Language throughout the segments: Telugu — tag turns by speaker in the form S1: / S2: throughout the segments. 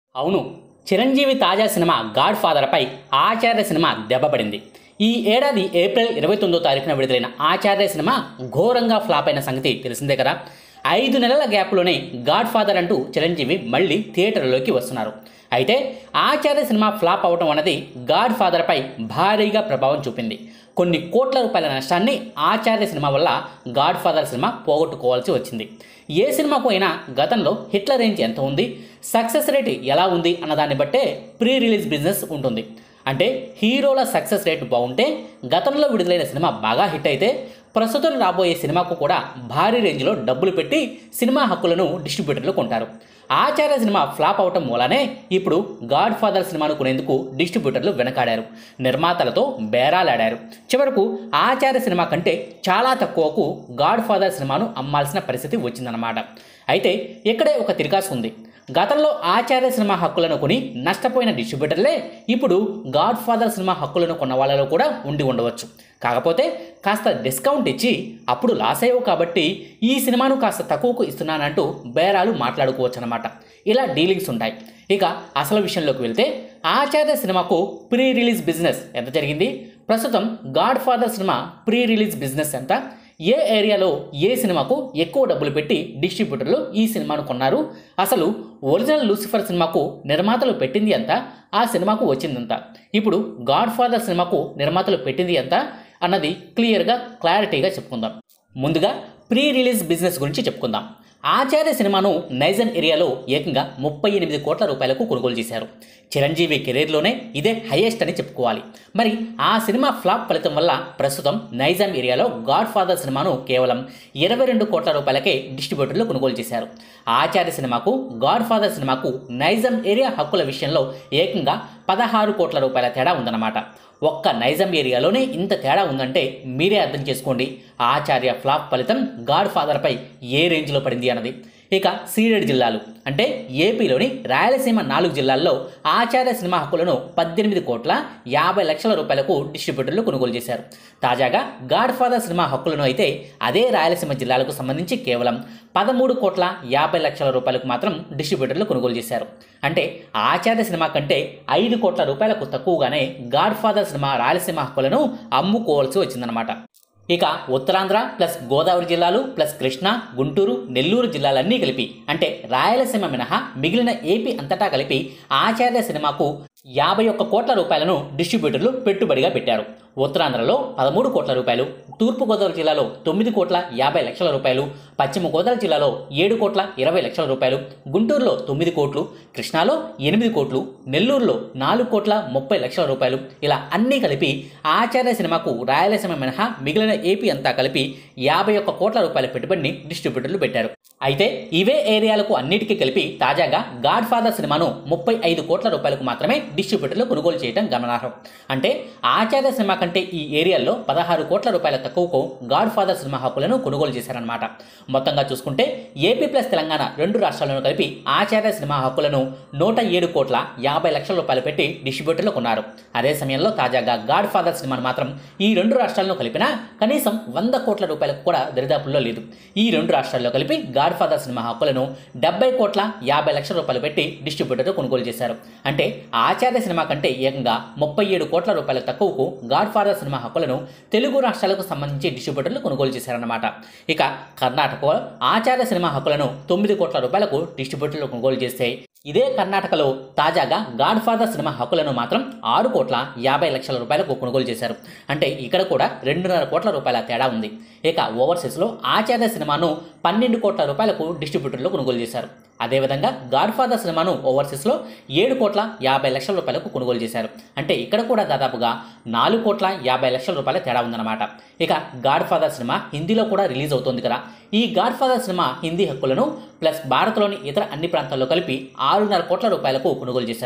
S1: అవును చిరంజీవి తాజా సినిమా గాడ్ ఫాదర్పై ఆచార్య సినిమా దెబ్బపడింది ఈ ఏడాది ఏప్రిల్ ఇరవై తొమ్మిదో తారీఖున విడుదలైన ఆచార్య సినిమా ఘోరంగా ఫ్లాప్ అయిన సంగతి తెలిసిందే కదా ఐదు నెలల గ్యాప్లోనే గాడ్ ఫాదర్ అంటూ చిరంజీవి మళ్ళీ థియేటర్లోకి వస్తున్నారు అయితే ఆచార్య సినిమా ఫ్లాప్ అవడం అన్నది గాడ్ ఫాదర్పై భారీగా ప్రభావం చూపింది కొన్ని కోట్ల రూపాయల నష్టాన్ని ఆచార్య సినిమా వల్ల గాడ్ ఫాదర్ సినిమా పోగొట్టుకోవాల్సి వచ్చింది ఏ సినిమాకు అయినా గతంలో హిట్ల రేంజ్ ఎంత ఉంది సక్సెస్ రేట్ ఎలా ఉంది అన్నదాన్ని బట్టే ప్రీ రిలీజ్ బిజినెస్ ఉంటుంది అంటే హీరోల సక్సెస్ రేట్ బాగుంటే గతంలో విడుదలైన సినిమా బాగా హిట్ అయితే ప్రస్తుతం రాబోయే సినిమాకు కూడా భారీ రేంజ్లో డబ్బులు పెట్టి సినిమా హక్కులను డిస్ట్రిబ్యూటర్లు కొంటారు ఆచార్య సినిమా ఫ్లాప్ అవటం మూలనే ఇప్పుడు గాడ్ ఫాదర్ సినిమాను కొనేందుకు డిస్ట్రిబ్యూటర్లు వెనకాడారు నిర్మాతలతో బేరాలాడారు చివరకు ఆచార్య సినిమా కంటే చాలా తక్కువకు గాడ్ ఫాదర్ సినిమాను అమ్మాల్సిన పరిస్థితి వచ్చిందన్నమాట అయితే ఇక్కడే ఒక తిరిగాసు ఉంది గతంలో ఆచార్య సినిమా హక్కులను కొని నష్టపోయిన డిస్ట్రిబ్యూటర్లే ఇప్పుడు గాడ్ ఫాదర్ సినిమా హక్కులను కొన్న వాళ్ళలో కూడా ఉండి ఉండవచ్చు కాకపోతే కాస్త డిస్కౌంట్ ఇచ్చి అప్పుడు లాస్ అయ్యవు కాబట్టి ఈ సినిమాను కాస్త తక్కువకు ఇస్తున్నానంటూ బేరాలు మాట్లాడుకోవచ్చు అనమాట ఇలా డీలింగ్స్ ఉంటాయి ఇక అసలు విషయంలోకి వెళ్తే ఆచార్య సినిమాకు ప్రీ రిలీజ్ బిజినెస్ ఎంత జరిగింది ప్రస్తుతం గాడ్ ఫాదర్ సినిమా ప్రీ రిలీజ్ బిజినెస్ ఎంత ఏ ఏరియాలో ఏ సినిమాకు ఎక్కువ డబ్బులు పెట్టి డిస్ట్రిబ్యూటర్లు ఈ సినిమాను కొన్నారు అసలు ఒరిజినల్ లూసిఫర్ సినిమాకు నిర్మాతలు పెట్టింది ఎంత ఆ సినిమాకు వచ్చిందంత ఇప్పుడు గాడ్ ఫాదర్ సినిమాకు నిర్మాతలు పెట్టింది ఎంత అన్నది క్లియర్గా క్లారిటీగా చెప్పుకుందాం ముందుగా ప్రీ రిలీజ్ బిజినెస్ గురించి చెప్పుకుందాం ఆచార్య సినిమాను నైజన్ ఏరియాలో ఏకంగా ముప్పై ఎనిమిది కోట్ల రూపాయలకు కొనుగోలు చేశారు చిరంజీవి కెరీర్లోనే ఇదే హైయెస్ట్ అని చెప్పుకోవాలి మరి ఆ సినిమా ఫ్లాప్ ఫలితం వల్ల ప్రస్తుతం నైజాం ఏరియాలో గాడ్ ఫాదర్ సినిమాను కేవలం ఇరవై రెండు కోట్ల రూపాయలకే డిస్ట్రిబ్యూటర్లు కొనుగోలు చేశారు ఆచార్య సినిమాకు గాడ్ ఫాదర్ సినిమాకు నైజాం ఏరియా హక్కుల విషయంలో ఏకంగా పదహారు కోట్ల రూపాయల తేడా ఉందన్నమాట ఒక్క నైజాం ఏరియాలోనే ఇంత తేడా ఉందంటే మీరే అర్థం చేసుకోండి ఆచార్య ఫ్లాప్ ఫలితం గాడ్ ఫాదర్పై ఏ రేంజ్లో పడింది అన్నది ఇక సీడెడ్ జిల్లాలు అంటే ఏపీలోని రాయలసీమ నాలుగు జిల్లాల్లో ఆచార్య సినిమా హక్కులను పద్దెనిమిది కోట్ల యాభై లక్షల రూపాయలకు డిస్ట్రిబ్యూటర్లు కొనుగోలు చేశారు తాజాగా గాడ్ ఫాదర్ సినిమా హక్కులను అయితే అదే రాయలసీమ జిల్లాలకు సంబంధించి కేవలం పదమూడు కోట్ల యాభై లక్షల రూపాయలకు మాత్రం డిస్ట్రిబ్యూటర్లు కొనుగోలు చేశారు అంటే ఆచార్య సినిమా కంటే ఐదు కోట్ల రూపాయలకు తక్కువగానే గాడ్ ఫాదర్ సినిమా రాయలసీమ హక్కులను అమ్ముకోవాల్సి వచ్చిందనమాట ఇక ఉత్తరాంధ్ర ప్లస్ గోదావరి జిల్లాలు ప్లస్ కృష్ణా గుంటూరు నెల్లూరు జిల్లాలన్నీ కలిపి అంటే రాయలసీమ మినహా మిగిలిన ఏపీ అంతటా కలిపి ఆచార్య సినిమాకు యాభై ఒక్క కోట్ల రూపాయలను డిస్ట్రిబ్యూటర్లు పెట్టుబడిగా పెట్టారు ఉత్తరాంధ్రలో పదమూడు కోట్ల రూపాయలు తూర్పుగోదావరి జిల్లాలో తొమ్మిది కోట్ల యాభై లక్షల రూపాయలు పశ్చిమ గోదావరి జిల్లాలో ఏడు కోట్ల ఇరవై లక్షల రూపాయలు గుంటూరులో తొమ్మిది కోట్లు కృష్ణాలో ఎనిమిది కోట్లు నెల్లూరులో నాలుగు కోట్ల ముప్పై లక్షల రూపాయలు ఇలా అన్నీ కలిపి ఆచార్య సినిమాకు రాయలసీమ మినహా మిగిలిన ఏపీ అంతా కలిపి యాభై ఒక్క కోట్ల రూపాయల పెట్టుబడిని డిస్ట్రిబ్యూటర్లు పెట్టారు అయితే ఇవే ఏరియాలకు అన్నిటికీ కలిపి తాజాగా గాడ్ ఫాదర్ సినిమాను ముప్పై ఐదు కోట్ల రూపాయలకు మాత్రమే డిస్ట్రిబ్యూటర్లు కొనుగోలు చేయడం గమనార్హం అంటే ఆచార్య సినిమా కంటే ఈ ఏరియాల్లో పదహారు కోట్ల రూపాయల తక్కువకు గాడ్ ఫాదర్ సినిమా హక్కులను కొనుగోలు చేశారన్నమాట మొత్తంగా చూసుకుంటే ఏపీ ప్లస్ తెలంగాణ రెండు రాష్ట్రాలను కలిపి ఆచార్య సినిమా హక్కులను నూట ఏడు కోట్ల యాభై లక్షల రూపాయలు పెట్టి డిస్ట్రిబ్యూటర్లు కొన్నారు అదే సమయంలో తాజాగా గాడ్ ఫాదర్ సినిమాను మాత్రం ఈ రెండు రాష్ట్రాలను కలిపినా కనీసం వంద కోట్ల రూపాయలకు కూడా దరిదాపుల్లో లేదు ఈ రెండు రాష్ట్రాల్లో కలిపి గాడ్ ఫాదర్ సినిమా హక్కులను డెబ్బై కోట్ల యాభై లక్షల రూపాయలు పెట్టి డిస్ట్రిబ్యూటర్లు కొనుగోలు చేశారు అంటే ఆచార్య సినిమా కంటే ఏకంగా ముప్పై ఏడు కోట్ల రూపాయల తక్కువకు గాడ్ ఫాదర్ సినిమా హక్కులను తెలుగు రాష్ట్రాలకు సంబంధించి డిస్ట్రిబ్యూటర్లు కొనుగోలు చేశారన్నమాట ఇక కర్ణాటకలో ఆచార్య సినిమా హక్కులను తొమ్మిది కోట్ల రూపాయలకు డిస్ట్రిబ్యూటర్లు కొనుగోలు చేస్తే ఇదే కర్ణాటకలో తాజాగా గాడ్ ఫాదర్ సినిమా హక్కులను మాత్రం ఆరు కోట్ల యాభై లక్షల రూపాయలకు కొనుగోలు చేశారు అంటే ఇక్కడ కూడా రెండున్నర కోట్ల రూపాయల తేడా ఉంది ఇక ఓవర్సీస్లో ఆచార్య సినిమాను పన్నెండు కోట్ల రూపాయలకు డిస్ట్రిబ్యూటర్లు కొనుగోలు చేశారు అదేవిధంగా గాడ్ ఫాదర్ సినిమాను ఓవర్సీస్లో ఏడు కోట్ల యాభై లక్షల రూపాయలకు కొనుగోలు చేశారు అంటే ఇక్కడ కూడా దాదాపుగా నాలుగు కోట్ల యాభై లక్షల రూపాయల తేడా ఉందన్నమాట ఇక గాడ్ ఫాదర్ సినిమా హిందీలో కూడా రిలీజ్ అవుతుంది కదా ఈ గాడ్ ఫాదర్ సినిమా హిందీ హక్కులను ప్లస్ భారత్లోని ఇతర అన్ని ప్రాంతాల్లో కలిపి ఆరున్నర కోట్ల రూపాయలకు కొనుగోలు చేశారు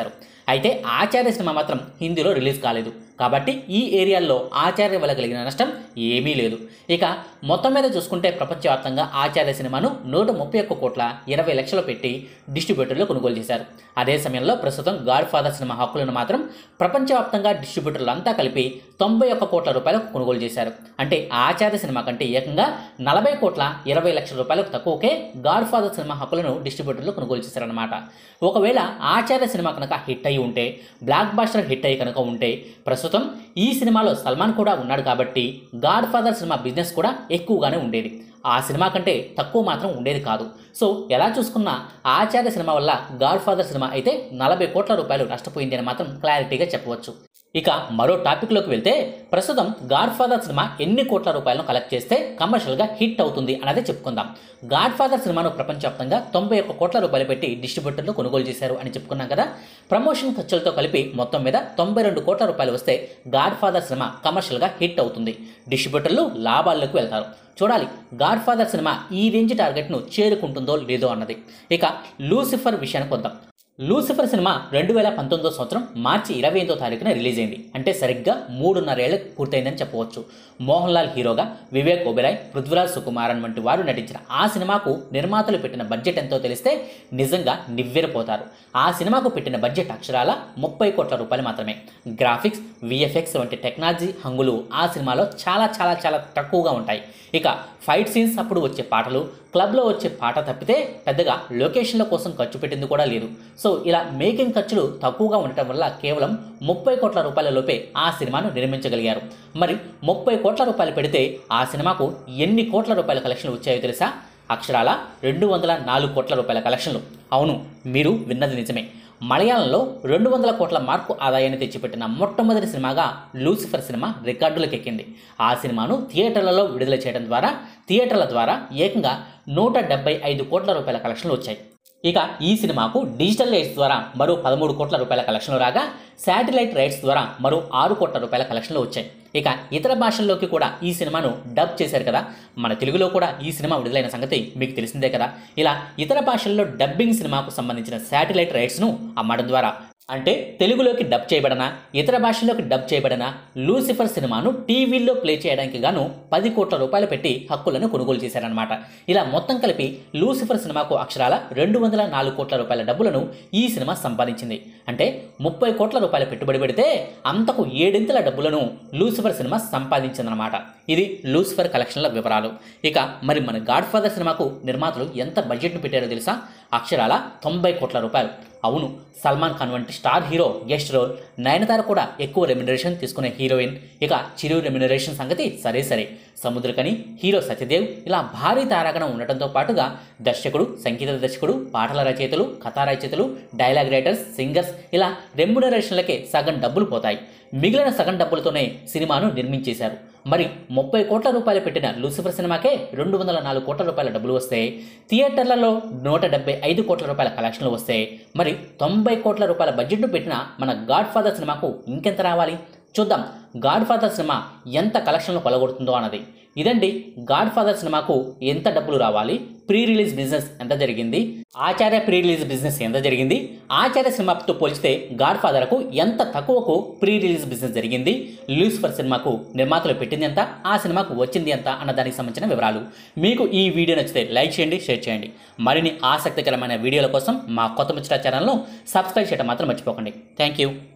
S1: అయితే ఆచార్య సినిమా మాత్రం హిందీలో రిలీజ్ కాలేదు కాబట్టి ఈ ఏరియాల్లో ఆచార్య వల్ల కలిగిన నష్టం ఏమీ లేదు ఇక మొత్తం మీద చూసుకుంటే ప్రపంచవ్యాప్తంగా ఆచార్య సినిమాను నూట ముప్పై ఒక్క కోట్ల ఇరవై లక్షలు పెట్టి డిస్ట్రిబ్యూటర్లు కొనుగోలు చేశారు అదే సమయంలో ప్రస్తుతం గాడ్ ఫాదర్ సినిమా హక్కులను మాత్రం ప్రపంచవ్యాప్తంగా డిస్ట్రిబ్యూటర్లు అంతా కలిపి తొంభై ఒక్క కోట్ల రూపాయలకు కొనుగోలు చేశారు అంటే ఆచార్య సినిమా కంటే ఏకంగా నలభై కోట్ల ఇరవై లక్షల రూపాయలకు తక్కువకే గాడ్ ఫాదర్ సినిమా హక్కులను డిస్ట్రిబ్యూటర్లు కొనుగోలు చేశారన్నమాట ఒకవేళ ఆచార్య సినిమా కనుక హిట్ అయి ఉంటే బ్లాక్ బాస్టర్ హిట్ అయి కనుక ఉంటే ప్రస్తుతం ఈ సినిమాలో సల్మాన్ కూడా ఉన్నాడు కాబట్టి గాడ్ ఫాదర్ సినిమా బిజినెస్ కూడా ఎక్కువగానే ఉండేది ఆ సినిమా కంటే తక్కువ మాత్రం ఉండేది కాదు సో ఎలా చూసుకున్నా ఆచార్య సినిమా వల్ల గాడ్ ఫాదర్ సినిమా అయితే నలభై కోట్ల రూపాయలు నష్టపోయింది అని మాత్రం క్లారిటీగా చెప్పవచ్చు ఇక మరో టాపిక్లోకి వెళ్తే ప్రస్తుతం గాడ్ ఫాదర్ సినిమా ఎన్ని కోట్ల రూపాయలను కలెక్ట్ చేస్తే కమర్షియల్గా హిట్ అవుతుంది అనేది చెప్పుకుందాం గాడ్ ఫాదర్ సినిమాను ప్రపంచవ్యాప్తంగా తొంభై ఒక్క కోట్ల రూపాయలు పెట్టి డిస్ట్రిబ్యూటర్లు కొనుగోలు చేశారు అని చెప్పుకున్నాం కదా ప్రమోషన్ ఖర్చులతో కలిపి మొత్తం మీద తొంభై రెండు కోట్ల రూపాయలు వస్తే గాడ్ ఫాదర్ సినిమా కమర్షియల్గా హిట్ అవుతుంది డిస్ట్రిబ్యూటర్లు లాభాల్లోకి వెళ్తారు చూడాలి గాడ్ ఫాదర్ సినిమా ఈ రేంజ్ టార్గెట్ను చేరుకుంటుందో లేదో అన్నది ఇక లూసిఫర్ విషయానికి వద్దాం లూసిఫర్ సినిమా రెండు వేల పంతొమ్మిదో సంవత్సరం మార్చి ఇరవై ఎనిమిదో తారీఖున రిలీజ్ అయింది అంటే సరిగ్గా మూడున్నరేళ్లకు పూర్తయిందని చెప్పవచ్చు మోహన్ లాల్ హీరోగా వివేక్ ఒబెరాయ్ పృథ్వీరాజ్ సుకుమారన్ వంటి వారు నటించిన ఆ సినిమాకు నిర్మాతలు పెట్టిన బడ్జెట్ ఎంతో తెలిస్తే నిజంగా నివ్వెరపోతారు ఆ సినిమాకు పెట్టిన బడ్జెట్ అక్షరాల ముప్పై కోట్ల రూపాయలు మాత్రమే గ్రాఫిక్స్ విఎఫ్ఎక్స్ వంటి టెక్నాలజీ హంగులు ఆ సినిమాలో చాలా చాలా చాలా తక్కువగా ఉంటాయి ఇక ఫైట్ సీన్స్ అప్పుడు వచ్చే పాటలు క్లబ్లో వచ్చే పాట తప్పితే పెద్దగా లొకేషన్ల కోసం ఖర్చు పెట్టింది కూడా లేదు సో ఇలా మేకింగ్ ఖర్చులు తక్కువగా ఉండటం వల్ల కేవలం ముప్పై కోట్ల రూపాయల లోపే ఆ సినిమాను నిర్మించగలిగారు మరి ముప్పై కోట్ల రూపాయలు పెడితే ఆ సినిమాకు ఎన్ని కోట్ల రూపాయల కలెక్షన్లు వచ్చాయో తెలుసా అక్షరాల రెండు వందల నాలుగు కోట్ల రూపాయల కలెక్షన్లు అవును మీరు విన్నది నిజమే మలయాళంలో రెండు వందల కోట్ల మార్కు ఆదాయాన్ని తెచ్చిపెట్టిన మొట్టమొదటి సినిమాగా లూసిఫర్ సినిమా రికార్డులకు ఎక్కింది ఆ సినిమాను థియేటర్లలో విడుదల చేయడం ద్వారా థియేటర్ల ద్వారా ఏకంగా నూట డెబ్బై ఐదు కోట్ల రూపాయల కలెక్షన్లు వచ్చాయి ఇక ఈ సినిమాకు డిజిటల్ రైట్స్ ద్వారా మరో పదమూడు కోట్ల రూపాయల కలెక్షన్లు రాగా శాటిలైట్ రైట్స్ ద్వారా మరో ఆరు కోట్ల రూపాయల కలెక్షన్లు వచ్చాయి ఇక ఇతర భాషల్లోకి కూడా ఈ సినిమాను డబ్ చేశారు కదా మన తెలుగులో కూడా ఈ సినిమా విడుదలైన సంగతి మీకు తెలిసిందే కదా ఇలా ఇతర భాషల్లో డబ్బింగ్ సినిమాకు సంబంధించిన శాటిలైట్ రైట్స్ను అమ్మడం ద్వారా అంటే తెలుగులోకి డబ్ చేయబడిన ఇతర భాషల్లోకి డబ్ చేయబడిన లూసిఫర్ సినిమాను టీవీల్లో ప్లే చేయడానికి గాను పది కోట్ల రూపాయలు పెట్టి హక్కులను కొనుగోలు చేశారనమాట ఇలా మొత్తం కలిపి లూసిఫర్ సినిమాకు అక్షరాల రెండు వందల నాలుగు కోట్ల రూపాయల డబ్బులను ఈ సినిమా సంపాదించింది అంటే ముప్పై కోట్ల రూపాయల పెట్టుబడి పెడితే అంతకు ఏడింతల డబ్బులను లూసిఫర్ సినిమా సంపాదించిందనమాట ఇది లూసిఫర్ కలెక్షన్ల వివరాలు ఇక మరి మన గాడ్ ఫాదర్ సినిమాకు నిర్మాతలు ఎంత బడ్జెట్ను పెట్టారో తెలుసా అక్షరాల తొంభై కోట్ల రూపాయలు అవును సల్మాన్ ఖాన్ వంటి star hero guest role Nayanthara కూడా ఎక్కువ రెమ్యునరేషన్ తీసుకునే హీరోయిన్ ఇక చిరు రెమ్యునరేషన్ సంగతి సరే సరే సముద్రకని హీరో సత్యదేవ్ ఇలా భారీ తారాగణం ఉండటంతో పాటుగా దర్శకుడు సంగీత దర్శకుడు పాటల రచయితలు కథా రచయితలు డైలాగ్ రైటర్స్ సింగర్స్ ఇలా రెమ్యునరేషన్లకే సగం డబ్బులు పోతాయి మిగిలిన సగం డబ్బులతోనే సినిమాను నిర్మించేశారు మరి ముప్పై కోట్ల రూపాయలు పెట్టిన లూసిఫర్ సినిమాకే రెండు వందల నాలుగు కోట్ల రూపాయల డబ్బులు వస్తే థియేటర్లలో నూట డెబ్బై ఐదు కోట్ల రూపాయల కలెక్షన్లు వస్తే మరి తొంభై కోట్ల రూపాయల బడ్జెట్ను పెట్టిన మన గాడ్ ఫాదర్ సినిమాకు ఇంకెంత రావాలి చూద్దాం గాడ్ ఫాదర్ సినిమా ఎంత కలెక్షన్లు కొలగొడుతుందో అన్నది ఇదండి గాడ్ ఫాదర్ సినిమాకు ఎంత డబ్బులు రావాలి ప్రీ రిలీజ్ బిజినెస్ ఎంత జరిగింది ఆచార్య ప్రీ రిలీజ్ బిజినెస్ ఎంత జరిగింది ఆచార్య సినిమాతో పోలిస్తే గాడ్ ఫాదర్కు ఎంత తక్కువకు ప్రీ రిలీజ్ బిజినెస్ జరిగింది లూసిఫర్ సినిమాకు నిర్మాతలు పెట్టింది ఎంత ఆ సినిమాకు వచ్చింది ఎంత అన్న దానికి సంబంధించిన వివరాలు మీకు ఈ వీడియో నచ్చితే లైక్ చేయండి షేర్ చేయండి మరిన్ని ఆసక్తికరమైన వీడియోల కోసం మా కొత్త ముచ్చట ఛానల్ను సబ్స్క్రైబ్ చేయడం మాత్రం మర్చిపోకండి థ్యాంక్ యూ